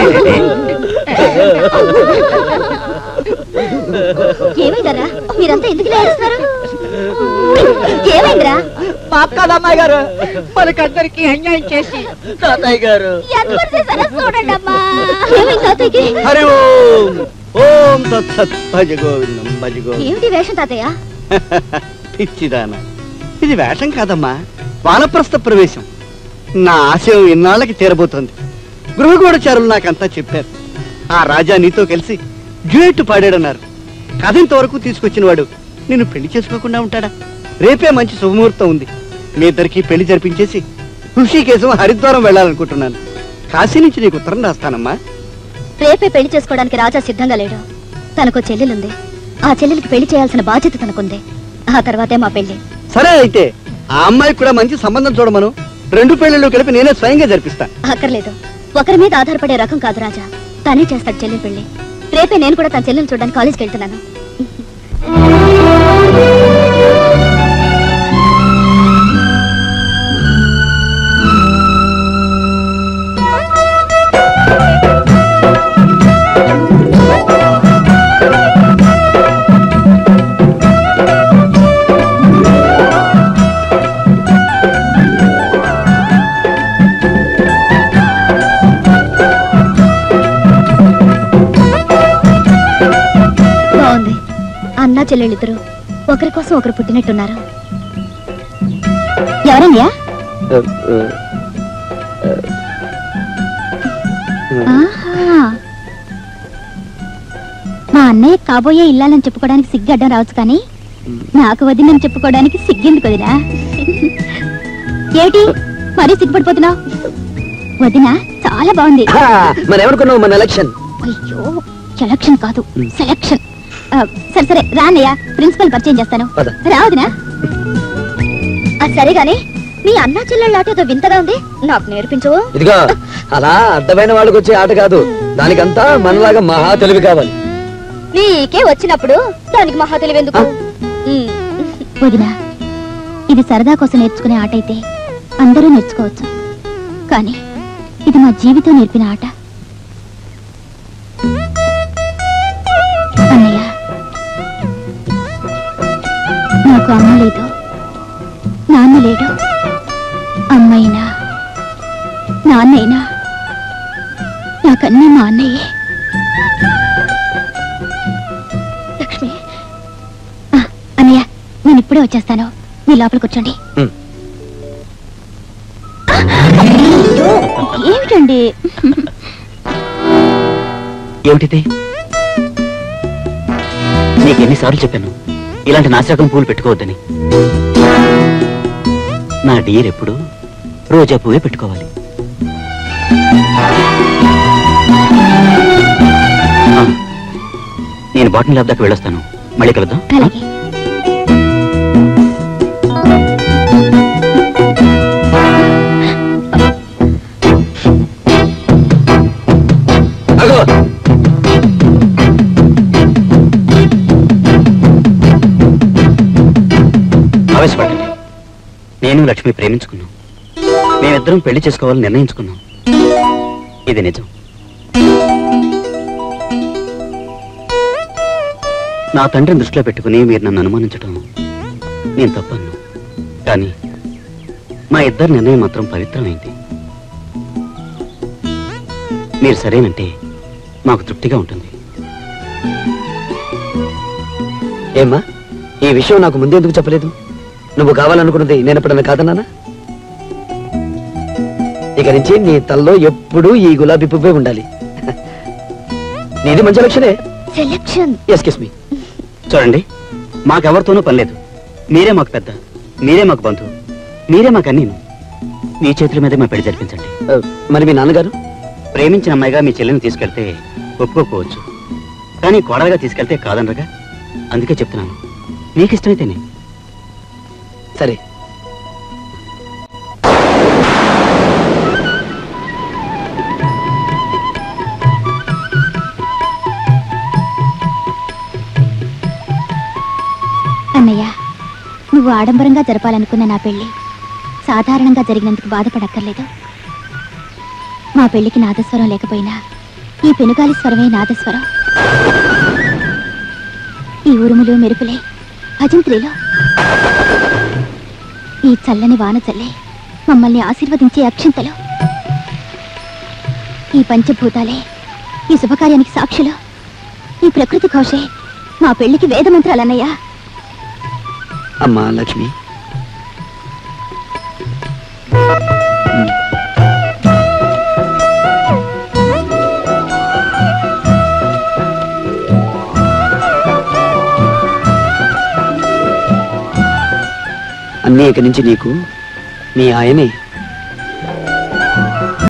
ఏమైందరా మీరంతా ఎందుకు లేస్తున్నారు ఏమైందిరా మా కదమ్మాయి గారు మనకందరికి అన్యాయం చేసి తాతయ్య గారు ఎంతవరకు చేశారో చూడండి అమ్మా ఏమైంది తాతయ్యకి హరి ఓం ఓం తత్సత్ భజ గోవిందం భజ గోవిందం ఏమిటి వేషం తాతయ్య పిచ్చిదాన ఇది వేషం కాదమ్మా వానప్రస్థ ప్రవేశం నా ఆశయం ఇన్నాళ్ళకి తీరబోతోంది గృహగూఢచారులు నాకంతా చెప్పారు ఆ రాజా నీతో కలిసి డ్యూయెట్ పాడాడన్నారు కథ ఇంతవరకు తీసుకొచ్చిన వాడు నిన్ను పెళ్లి చేసుకోకుండా ఉంటాడా రేపే మంచి శుభముహూర్తం ఉంది మీ ఇద్దరికి పెళ్లి జరిపించేసి ఋషికేశం హరిద్వారం వెళ్ళాలనుకుంటున్నాను కాశీ నుంచి నీకు ఉత్తరం రాస్తానమ్మా రేపే పెళ్లి చేసుకోవడానికి రాజా సిద్ధంగా లేడు తనకు చెల్లెలుంది ఆ చెల్లెలికి పెళ్లి చేయాల్సిన బాధ్యత తనకుంది ఆ తర్వాతే మా పెళ్లి సరే అయితే ఆ అమ్మాయికి కూడా మంచి సంబంధం చూడమను రెండు పెళ్లిళ్ళు కలిపి నేనే స్వయంగా జరిపిస్తా అక్కర్లేదు ఒకరి మీద ఆధారపడే రకం కాదు రాజా తనే చేస్తాడు చెల్లెలి పెళ్లి రేపే నేను కూడా తన చెల్లెలు చూడడానికి కాలేజ్కి వెళ్తున్నాను బాగుంది అన్నా చెల్లెళ్ళిద్దరు ఒకరి కోసం ఒకరు పుట్టినట్టున్నారు ఎవరయ్యా ఆహా. మా అన్నయ్య కాబోయే ఇల్లాలని చెప్పుకోవడానికి సిగ్గడ్డం రావచ్చు కానీ నాకు వదినని చెప్పుకోవడానికి సిగ్గెందుకు వదినా ఏమిటి మరీ సిగ్గుపడిపోతున్నావు వదిన చాలా బాగుంది మరి ఏమనుకున్నావు మన ఎలక్షన్ అయ్యో సెలక్షన్ కాదు సెలక్షన్ ఆ, సరే సరే రానయ్య ప్రిన్సిపల్ పరిచయం చేస్తాను పద. రావదినా అది సరే గాని మీ అన్న చెల్లెళ్ళ ఆట ఏదో వింతగా ఉంది నాకు నేర్పించు ఇదిగో అలా అర్థమైన వాళ్ళకి వచ్చే ఆట కాదు దానికంతా మనలాగా మహా తెలివి కావాలి నీకే వచ్చినప్పుడు దానికి మహా తెలివెందుకు వదినా ఇది సరదా కోసం నేర్చుకునే ఆట అయితే అందరూ నేర్చుకోవచ్చు కానీ ఇది మా జీవితం నేర్పిన ఆట అన్నయ్య నాకు అమ్మ లేదు నాన్న లేడు అమ్మైనా నాన్నైనా నాకన్నీ మా అన్నయ్యే లక్ష్మి ఆ, అన్నయ్య నేను ఇప్పుడే వచ్చేస్తాను మీ లోపల కూర్చోండి ఉమ్. అయ్యో, ఏమిటండి ఏమిటిది నీకు ఎన్నిసార్లు చెప్పాను ఇలాంటి నాశరకం పూలు పెట్టుకోవద్దని నా డియర్ ఎప్పుడు రోజా పువ్వే పెట్టుకోవాలి ఆ, నేను బాటన్ ల్యాబ్ దాకా వెళ్ళొస్తాను మళ్ళీ కలుద్దాం అలాగే అగో ఆవేశపడండి నేను లక్ష్మి ప్రేమించుకున్నాం మేమిద్దరం పెళ్లి చేసుకోవాలని నిర్ణయించుకున్నాం ఇది నిజం నా తండ్రిని దృష్టిలో పెట్టుకుని మీరు నన్ను అనుమానించడం నేను తప్పను కానీ మా ఇద్దరి నిర్ణయం మాత్రం పవిత్రమైంది మీరు సరేనంటే మాకు తృప్తిగా ఉంటుంది ఏమ్మా ఈ విషయం నాకు ముందెందుకు చెప్పలేదు నువ్వు కావాలనుకున్నది నేను ఎప్పుడన్నా కాదన్నానా ఇక నుంచి నీ తల్లో ఎప్పుడూ ఈ గులాబీ పువ్వే ఉండాలి నీది మంచి లక్షణే సెలక్షన్ ఎస్కిస్ మీ చూడండి మాకెవరితోనూ పని లేదు మీరే మాకు పెద్ద మీరే మాకు బంధువు మీరే మాకు అన్నీను మీ చేతుల మీదే మా పెళ్లి జరిపించండి మరి మీ నాన్నగారు ప్రేమించిన అమ్మాయిగా మీ చెల్లిని తీసుకెళ్తే ఒప్పుకోకపోవచ్చు కానీ కోడలుగా తీసుకెళ్తే కాదనరుగా అందుకే చెప్తున్నాను నీకు ఇష్టమైతేనే సరే అన్నయ్య నువ్వు ఆడంబరంగా జరపాలనుకున్న నా పెళ్లి సాధారణంగా జరిగినందుకు బాధపడక్కర్లేదు మా పెళ్లికి నాదస్వరం లేకపోయినా ఈ పెనుగాలి స్వరమే నాదస్వరం ఈ ఉరుములు మెరుపులే భజంత్రిలో ఈ చల్లని వాన చల్లే మమ్మల్ని ఆశీర్వదించే అక్షింతలు ఈ పంచభూతాలే ఈ శుభకార్యానికి సాక్షులు ఈ ప్రకృతి ఘోషే మా పెళ్లికి వేదమంత్రాలన్నయ్యా అమ్మా లక్ష్మి అన్నీ ఇక నుంచి నీకు మీ ఆయనే